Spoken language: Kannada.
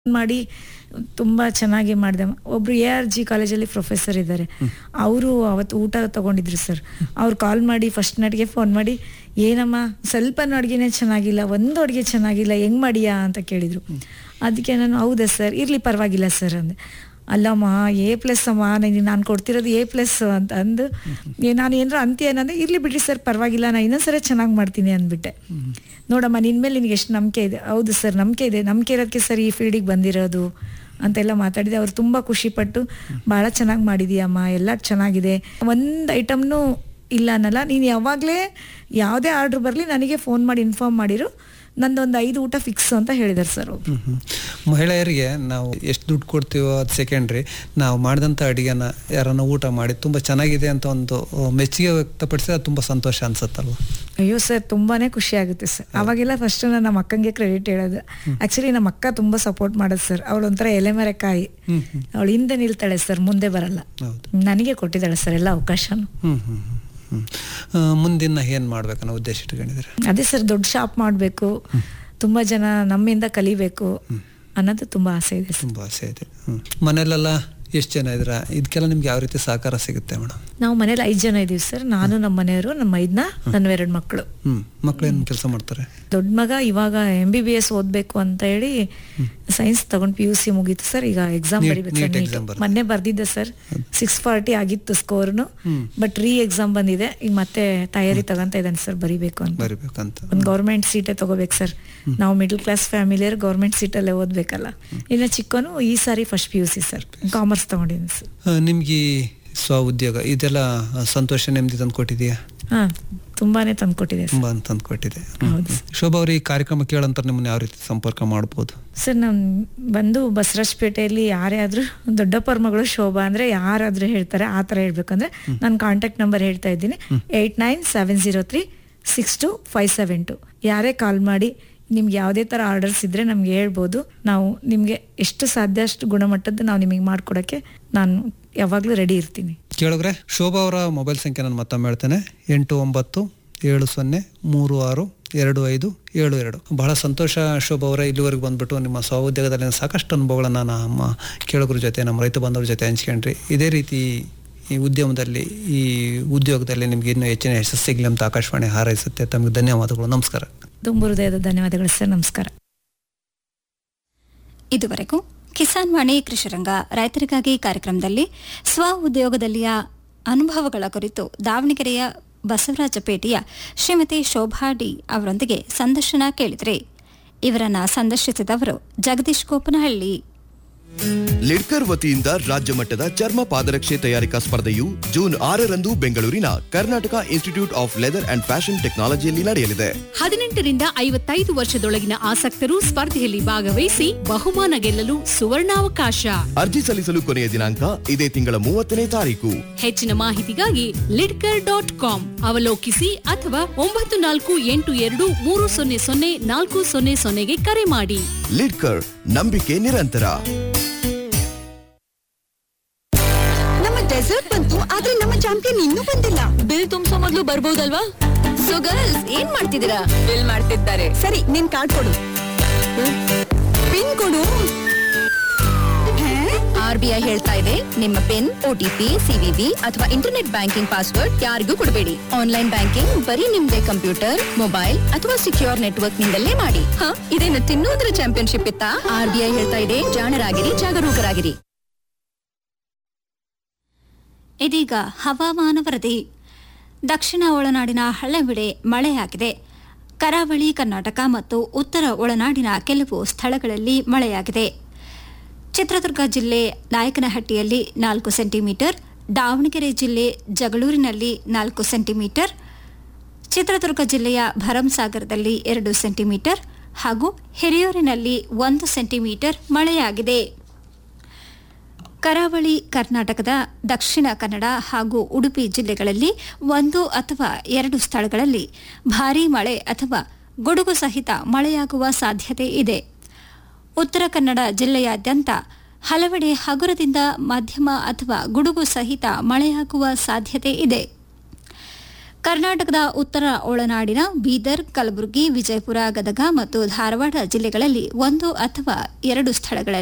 ಮಾಡಿ ತುಂಬ ಚೆನ್ನಾಗಿ ಮಾಡಿದೆ ಒಬ್ರು ಎ ಆರ್ ಜಿ ಕಾಲೇಜಲ್ಲಿ ಪ್ರೊಫೆಸರ್ ಇದ್ದಾರೆ ಅವರು ಅವತ್ತು ಊಟ ತಗೊಂಡಿದ್ರು ಸರ್ ಅವ್ರು ಕಾಲ್ ಮಾಡಿ ಫಸ್ಟ್ ನಟಿಗೆ ಫೋನ್ ಮಾಡಿ ಏನಮ್ಮ ಸ್ವಲ್ಪನೂ ಅಡುಗೆನೇ ಚೆನ್ನಾಗಿಲ್ಲ ಒಂದು ಅಡುಗೆ ಚೆನ್ನಾಗಿಲ್ಲ ಹೆಂಗ್ ಮಾಡಿಯಾ ಅಂತ ಕೇಳಿದ್ರು ಅದಕ್ಕೆ ನಾನು ಹೌದಾ ಸರ್ ಇರಲಿ ಪರವಾಗಿಲ್ಲ ಸರ್ ಅಂದೆ ಅಲ್ಲಮ್ಮ ಎ ಪ್ಲಸ್ ಅಮ್ಮ ನಾನು ಕೊಡ್ತಿರೋದು ಎ ಪ್ಲಸ್ ಅಂತ ಅಂದು ಏ- ನಾನು ಏನಾರ ಅಂತೀಯ ಏನಂದ್ರೆ ಇರ್ಲಿ ಬಿಡ್ರಿ ಸರ್ ಪರವಾಗಿಲ್ಲ ನಾನು ಇನ್ನೊಂದ್ಸರಿ ಚೆನ್ನಾಗಿ ಮಾಡ್ತೀನಿ ಅಂದ್ಬಿಟ್ಟೆ ನೋಡಮ್ಮ ನಿನ್ ಮೇಲೆ ನಿನಗೆ ಎಷ್ಟು ನಂಬಿಕೆ ಇದೆ ಹೌದು ಸರ್ ನಂಬಿಕೆ ಇದೆ ನಂಬಿಕೆ ಇರೋದಕ್ಕೆ ಸರ್ ಈ ಫೀಲ್ಡಿಗೆ ಬಂದಿರೋದು ಅಂತೆಲ್ಲ ಮಾತಾಡಿದೆ ಅವ್ರು ತುಂಬ ಖುಷಿಪಟ್ಟು ಭಾಳ ಚೆನ್ನಾಗಿ ಮಾಡಿದೀಯಮ್ಮ ಎಲ್ಲ ಚೆನ್ನಾಗಿದೆ ಒಂದು ಐಟಮ್ನು ಇಲ್ಲ ಅನ್ನಲ್ಲ ನೀನು ಯಾವಾಗಲೇ ಯಾವುದೇ ಆರ್ಡ್ರ್ ಬರಲಿ ನನಗೆ ಫೋನ್ ಮಾಡಿ ಇನ್ಫಾರ್ಮ್ ಮಾಡಿರು ನಂದೊಂದು ಐದು ಊಟ ಫಿಕ್ಸ್ ಅಂತ ಹೇಳಿದಾರೆ ಸರ್ ಅವ್ರು ಹ್ಮ್, ಹ್ಮ್. ಮಹಿಳೆಯರಿಗೆ ನಾವು ಎಷ್ಟು ದುಡ್ಡು ಕೊಡ್ತೀವೋ ಅದು ಸೆಕೆಂಡ್ರಿ ನಾವು ಮಾಡಿದಂಥ ಅಡುಗೆನ ಯಾರನ್ನ ಊಟ ಮಾಡಿ ತುಂಬ ಚೆನ್ನಾಗಿದೆ ಅಂತ ಒಂದು ಆ, ಮೆಚ್ಚುಗೆ ವ್ಯಕ್ತಪಡಿಸಿದ್ರೆ ಅದು ತುಂಬ ಸಂತೋಷ ಅನ್ಸುತ್ತಲ್ವ ಅಯ್ಯೋ ಸರ್ ತುಂಬಾನೇ ಖುಷಿ ಆಗುತ್ತೆ ಸರ್ ಅವಾಗೆಲ್ಲ ಫಸ್ಟ್ ನಾನು ನಮ್ಮ ಅಕ್ಕಂಗೆ ಕ್ರೆಡಿಟ್ ಹೇಳೋದು ಆಕ್ಚುಲಿ ನಮ್ಮ ಅಕ್ಕ ತುಂಬಾ ಸಪೋರ್ಟ್ ಮಾಡೋದು ಸರ್ ಅವಳು ಒಂಥರ ಎಲೆಮರೆಕಾಯಿ ಹ್ಮ್ ಹ್ಮ್ ಅವಳು ಹಿಂದೆ ನಿಲ್ತಾಳೆ ಸರ್ ಮುಂದೆ ಬರಲ್ಲ ಹೌದು ನನಗೆ ಕೊಟ್ಟಿದ್ದಾಳೆ ಸರ್ ಎಲ್ಲ ಅವಕಾಶನು ಹ್ಮ್ ಹ್ಮ್ ಹ್ಮ್ ಹ್ಮ್ ಆ, ಮುಂದಿನ ಏನು ಮಾಡ್ಬೇಕನ್ನೋ ಉದ್ದೇಶ ಇಟ್ಕೊಂಡಿದ್ದೀರಿ ಅದೇ ಸರ್ ದೊಡ್ಡ ಶಾಪ್ ಮಾಡಬೇಕು ತುಂಬಾ ಜನ ನಮ್ಮಿಂದ ಕಲಿಬೇಕು ಅನ್ನೋದು ತುಂಬಾ ಆಸೆ ಇದೆ ಸರ್ ತುಂಬ ಆಸೆ ಇದೆ ಹ್ಮ್. ಮನೇಲೆಲ್ಲ ಎಷ್ಟು ಜನ ಇದ್ರ ಇದಕ್ಕೆಲ್ಲ ನಿಮ್ಗೆ ಯಾವ ರೀತಿ ಸಹಕಾರ ಸಿಗುತ್ತೆ ಮೇಡಮ್ ನಾವು ಮನೇಲಿ ಐದು ಜನ ಇದೀವಿ ಸರ್ ನಾನು ನಮ್ಮ ಮನೆಯವರು ನಮ್ಮ ಐದ್ನ ನನ್ನ ಎರಡು ಮಕ್ಕಳು ಹ್ಮ್ ಮಕ್ಳು ಏನು ಕೆಲಸ ಮಾಡ್ತಾರೆ ದೊಡ್ಡ ಮಗ ಇವಾಗ ಎಂ ಬಿ ಬಿ ಎಸ್ ಓದ್ಬೇಕು ಅಂತ ಹೇಳಿ ಸೈನ್ಸ್ ತಗೊಂಡು ಪಿ ಯು ಸಿ ಮುಗೀತು ಸರ್ ಈಗ ಎಕ್ಸಾಮ್ Neet- ಬರೀಬೇಕು NEET ಸರ್ exam ಬರುತ್ತೆ. ಮೊನ್ನೆ ಬರ್ದಿದ್ದೆ ಸರ್ ಸಿಕ್ಸ್ ಫಾರ್ಟಿ ಆಗಿತ್ತು ಸ್ಕೋರ್ನು ಹ್ಮ್. ಬಟ್ ರೀ ಎಕ್ಸಾಮ್ ಬಂದಿದೆ ಈಗ ಮತ್ತೆ ತಯಾರಿ ತಗೊಂತ ಇದ್ದಾನೆ ಸರ್ ಬರಿಬೇಕು ಅಂತ ಬರಿಬೇಕಂತ ಒಂದು ಗೌರ್ಮೆಂಟ್ ಸೀಟೇ ತಗೋಬೇಕು ಸರ್ ನಾವು ಮಿಡಲ್ ಕ್ಲಾಸ್ ಫ್ಯಾಮಿಲಿಯರ್ ಗೌರ್ಮೆಂಟ್ ಸೀಟಲ್ಲೇ ಓದ್ಬೇಕಲ್ಲ ಇನ್ನು ಚಿಕ್ಕನು ಈ ಸಾರಿ first P U C sir commerce ತಗೊಂಡಿದ್ದೀನಿ ಸರ್ ಆ, ನಿಮ್ಗೆ ಈ ಸ್ವ ಉದ್ಯೋಗ ಇದೆಲ್ಲ ಸಂತೋಷ ನೆಮ್ಮದಿ ತಂದು ಕೊಟ್ಟಿದೆಯಾ ಹಾ ತುಂಬಾನೇ ತಂದ್ಕೊಟ್ಟಿದೆ ಸರ್ ತುಂಬಾ ತಂದು ಕೊಟ್ಟಿದೆ ಹೌದು ಶೋಭಾ ಅವ್ರ ಈ ಕಾರ್ಯಕ್ರಮ ಕೇಳಂತ ನಿಮ್ಮನ್ನ ಯಾವ ರೀತಿ ಸಂಪರ್ಕ ಮಾಡ್ಬೋದು ಸರ್ ನಾನು ಬಂದು ಬಸವರಾಜಪೇಟೆಯಲ್ಲಿ ಯಾರೇ ಆದ್ರೂ ದೊಡ್ಡಪ್ಪರ ಮಗಳು ಶೋಭಾ ಅಂದ್ರೆ ಯಾರಾದ್ರೂ ಹೇಳ್ತಾರೆ ಆ ಥರ ಹೇಳ್ಬೇಕಂದ್ರೆ ನಾನು ಕಾಂಟ್ಯಾಕ್ಟ್ ನಂಬರ್ ಹೇಳ್ತಾ ಇದ್ದೀನಿ eight nine seven zero three six two five seven two ಯಾರೇ ಕಾಲ್ ಮಾಡಿ ನಿಮ್ಗೆ ಯಾವುದೇ ಥರ ಆರ್ಡರ್ಸ್ ಇದ್ರೆ ನಮ್ಗೆ ಹೇಳ್ಬೋದು ನಾವು ನಿಮಗೆ ಎಷ್ಟು ಸಾಧ್ಯ ಅಷ್ಟು ಗುಣಮಟ್ಟದ್ದು ನಾವು ನಿಮಗೆ ಮಾಡ್ಕೊಡೋಕ್ಕೆ ನಾನು ಯಾವಾಗಲೂ ರೆಡಿ ಇರ್ತೀನಿ ಕೇಳಿದ್ರೆ ಶೋಭಾ ಅವರ ಮೊಬೈಲ್ ಸಂಖ್ಯೆ ನಾನು ಮತ್ತೊಮ್ಮೆ ಹೇಳ್ತೇನೆ ಎಂಟು ಒಂಬತ್ತು ಏಳು ಸೊನ್ನೆ ಮೂರು ಆರು ಎರಡು ಐದು ಏಳು ಎರಡು ಬಹಳ ಸಂತೋಷ ಶೋಭಾ ಅವರೇ ಇಲ್ಲಿವರೆಗೆ ಬಂದ್ಬಿಟ್ಟು ನಿಮ್ಮ ಸ್ವಉದ್ಯೋಗದಲ್ಲಿ ಸಾಕಷ್ಟು ಅನುಭವಗಳನ್ನು ನಮ್ಮ ಕೇಳುಗರ ಜೊತೆ ನಮ್ಮ ರೈತ ಬಾಂಧವರ ಜೊತೆ ಹಂಚ್ಕೊಂಡ್ರಿ ಇದೇ ರೀತಿ ಈ ಉದ್ಯಮದಲ್ಲಿ ಈ ಉದ್ಯೋಗದಲ್ಲಿ ನಿಮ್ಗೆ ಇನ್ನೂ ಹೆಚ್ಚಿನ ಯಶಸ್ಸು ಸಿಗಲಿ ಅಂತ ಆಕಾಶವಾಣಿ ಹಾರೈಸುತ್ತೆ ತಮಗೆ ಧನ್ಯವಾದಗಳು ನಮಸ್ಕಾರ ತುಂಬ ಹೃದಯದ ಧನ್ಯವಾದಗಳು ಸರ್ ನಮಸ್ಕಾರ ಇದುವರೆಗೂ ಕಿಸಾನ್ ವಾಣಿ ಕೃಷಿರಂಗ ರೈತರಿಗಾಗಿ ಕಾರ್ಯಕ್ರಮದಲ್ಲಿ ಸ್ವ ಉದ್ಯೋಗದಲ್ಲಿಯ ಅನುಭವಗಳ ಕುರಿತು ದಾವಣಗೆರೆಯ ಬಸವರಾಜಪೇಟೆಯ ಶ್ರೀಮತಿ ಶೋಭಾ ಡಿ ಅವರೊಂದಿಗೆ ಸಂದರ್ಶನ ಕೇಳಿದ್ರಿ ಇವರನ್ನ ಸಂದರ್ಶಿಸಿದವರು ಜಗದೀಶ್ ಕೋಪನಹಳ್ಳಿ ಲಿಡ್ಕರ್ ವತಿಯಿಂದ ರಾಜ್ಯ ಮಟ್ಟದ ಚರ್ಮ ಪಾದರಕ್ಷೆ ತಯಾರಿಕಾ ಸ್ಪರ್ಧೆಯು ಜೂನ್ ಆರರಂದು ಬೆಂಗಳೂರಿನ Karnataka institute of leather and fashion ಟೆಕ್ನಾಲಜಿಯಲ್ಲಿ ನಡೆಯಲಿದೆ ಹದಿನೆಂಟರಿಂದ ಐವತ್ತೈದು ವರ್ಷದೊಳಗಿನ ಆಸಕ್ತರು ಸ್ಪರ್ಧೆಯಲ್ಲಿ ಭಾಗವಹಿಸಿ ಬಹುಮಾನ ಗೆಲ್ಲಲು ಸುವರ್ಣಾವಕಾಶ ಅರ್ಜಿ ಸಲ್ಲಿಸಲು ಕೊನೆಯ ದಿನಾಂಕ ಇದೇ ತಿಂಗಳ ಮೂವತ್ತನೇ ತಾರೀಕು ಹೆಚ್ಚಿನ ಮಾಹಿತಿಗಾಗಿ ಲಿಡ್ಕರ್ ಡಾಟ್ ಕಾಮ್ ಅವಲೋಕಿಸಿ ಅಥವಾ ಒಂಬತ್ತು ನಾಲ್ಕು ಎಂಟು ಎರಡು ಮೂರು ಸೊನ್ನೆ ಸೊನ್ನೆ ನಾಲ್ಕು ಸೊನ್ನೆ ಸೊನ್ನೆಗೆ ಕರೆ ಮಾಡಿ ಲಿಡ್ಕರ್ ನಂಬಿಕೆ ನಿರಂತರ ನಮ್ಮ ಡೆಸರ್ಟ್ ಬಂತು ಆದ್ರೆ ನಮ್ಮ ಚಾಂಪಿಯನ್ ಇನ್ನೂ ಬಂದಿಲ್ಲ ಬಿಲ್ ತುಂಬಿಸೋ ಮೊದಲು ಬರ್ಬೋದಲ್ವಾ ಸೊ ಗರ್ಲ್ಸ್ ಏನ್ ಮಾಡ್ತಿದ್ದೀರಾ ಬಿಲ್ ಮಾಡ್ತಿದ್ದಾರೆ ಸರಿ ನಿನ್ ಕಾರ್ಡ್ ಕೊಡು ಪಿನ್ ಕೊಡು ಹೇ? ಆರ್ ಬಿ ಐ ಹೇಳ್ತಾ ಇದೆ ನಿಮ್ಮ ಪಿನ್ ಓಟಿಪಿ ಸಿವಿವಿ ಅಥವಾ ಇಂಟರ್ನೆಟ್ ಬ್ಯಾಂಕಿಂಗ್ ಪಾಸ್ವರ್ಡ್ ಯಾರಿಗೂ ಕೊಡಬೇಡಿ ಆನ್ಲೈನ್ ಬ್ಯಾಂಕಿಂಗ್ ಬರೀ ನಿಮ್ದೇ ಕಂಪ್ಯೂಟರ್ ಮೊಬೈಲ್ ಅಥವಾ ಸಿಕ್ಯೂರ್ ನೆಟ್ವರ್ಕ್ ನಿಂದಲೇ ಮಾಡಿ ಹ ಇದೇನು ತಿನ್ನೋದ್ರ ಚಾಂಪಿಯನ್ಶಿಪ್ ಇತ್ತಾ ಆರ್ ಬಿ ಐ ಹೇಳ್ತಾ ಇದೆ ಜಾಣರಾಗಿರಿ ಜಾಗರೂಕರಾಗಿರಿ ಇದೀಗ ಹವಾಮಾನ ವರದಿ ದಕ್ಷಿಣ ಒಳನಾಡಿನ ಹಳ್ಳವಿಡೆ ಮಳೆಯಾಗಿದೆ ಕರಾವಳಿ ಕರ್ನಾಟಕ ಮತ್ತು ಉತ್ತರ ಒಳನಾಡಿನ ಕೆಲವು ಸ್ಥಳಗಳಲ್ಲಿ ಮಳೆಯಾಗಿದೆ ಚಿತ್ರದುರ್ಗ ಜಿಲ್ಲೆ ನಾಯಕನಹಟ್ಟಿಯಲ್ಲಿ ನಾಲ್ಕು ಸೆಂಟಿಮೀಟರ್ ದಾವಣಗೆರೆ ಜಿಲ್ಲೆ ಜಗಳೂರಿನಲ್ಲಿ ನಾಲ್ಕು ಸೆಂಟಿಮೀಟರ್ ಚಿತ್ರದುರ್ಗ ಜಿಲ್ಲೆಯ ಭರಂಸಾಗರದಲ್ಲಿ ಎರಡು ಸೆಂಟಿಮೀಟರ್ ಹಾಗೂ ಹಿರಿಯೂರಿನಲ್ಲಿ ಒಂದು ಸೆಂಟಿಮೀಟರ್ ಮಳೆಯಾಗಿದೆ ಕರಾವಳಿ ಕರ್ನಾಟಕದ ದಕ್ಷಿಣ ಕನ್ನಡ ಹಾಗೂ ಉಡುಪಿ ಜಿಲ್ಲೆಗಳಲ್ಲಿ ಒಂದು ಅಥವಾ ಎರಡು ಸ್ಥಳಗಳಲ್ಲಿ ಭಾರೀ ಮಳೆ ಅಥವಾ ಗುಡುಗು ಸಹಿತ ಮಳೆಯಾಗುವ ಸಾಧ್ಯತೆ ಇದೆ ಉತ್ತರ ಕನ್ನಡ ಜಿಲ್ಲೆಯಾದ್ಯಂತ ಹಲವೆಡೆ ಹಗುರದಿಂದ ಮಧ್ಯಮ ಅಥವಾ ಗುಡುಗು ಸಹಿತ ಮಳೆಯಾಗುವ ಸಾಧ್ಯತೆ ಇದೆ ಕರ್ನಾಟಕದ ಉತ್ತರ ಒಳನಾಡಿನ ಬೀದರ್ ಕಲಬುರಗಿ ವಿಜಯಪುರ ಗದಗ ಮತ್ತು ಧಾರವಾಡ ಜಿಲ್ಲೆಗಳಲ್ಲಿ ಒಂದು ಅಥವಾ ಎರಡು ಸ್ಥಳಗಳಲ್ಲಿ